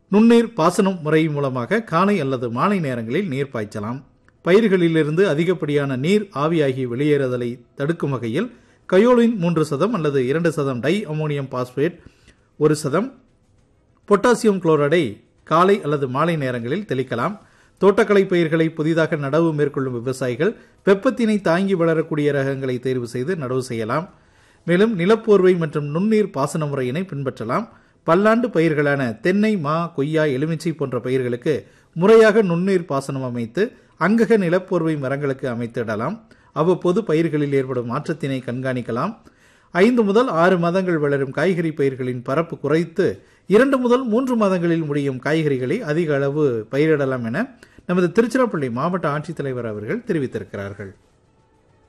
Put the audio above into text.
நுண்ணீர் பாசனம் முறை மூலமாக காலை அல்லது மாலை நேரங்களில் நீர் பாய்ச்சலாம் பயிர்களிலிருந்து அதிகப்படியான நீர் ஆவியாகி வெளியேறுதலை தடுக்கும் வகையில் கயோலின் மூன்று சதம் அல்லது இரண்டு சதம் டை அமோனியம் பாஸ்பேட் ஒரு சதம் பொட்டாசியம் குளோரைடை காலை அல்லது மாலை நேரங்களில் தெளிக்கலாம் தோட்டக்கலை பயிர்களை புதிதாக நடவு மேற்கொள்ளும் விவசாயிகள் வெப்பத்தினை தாங்கி வளரக்கூடிய ரகங்களை தேர்வு செய்து நடவு செய்யலாம் மேலும் நிலப்போர்வை மற்றும் நுண்ணீர் பாசன முறையினை பின்பற்றலாம் பல்லாண்டு பயிர்களான தென்னை மா கொய்யா எலுமிச்சை போன்ற பயிர்களுக்கு முறையாக நுண்ணீர் பாசனம் அமைத்து அங்கக நிலப்போர்வை மரங்களுக்கு அமைத்திடலாம் அவ்வப்போது பயிர்களில் ஏற்படும் மாற்றத்தினை கண்காணிக்கலாம் ஐந்து முதல் ஆறு மாதங்கள் வளரும் காய்கறி பயிர்களின் பரப்பு குறைத்து இரண்டு முதல் மூன்று மாதங்களில் முடியும் காய்கறிகளை அதிக அளவு பயிரிடலாம் என நமது திருச்சிராப்பள்ளி மாவட்ட ஆட்சித்தலைவர் அவர்கள் தெரிவித்திருக்கிறார்கள்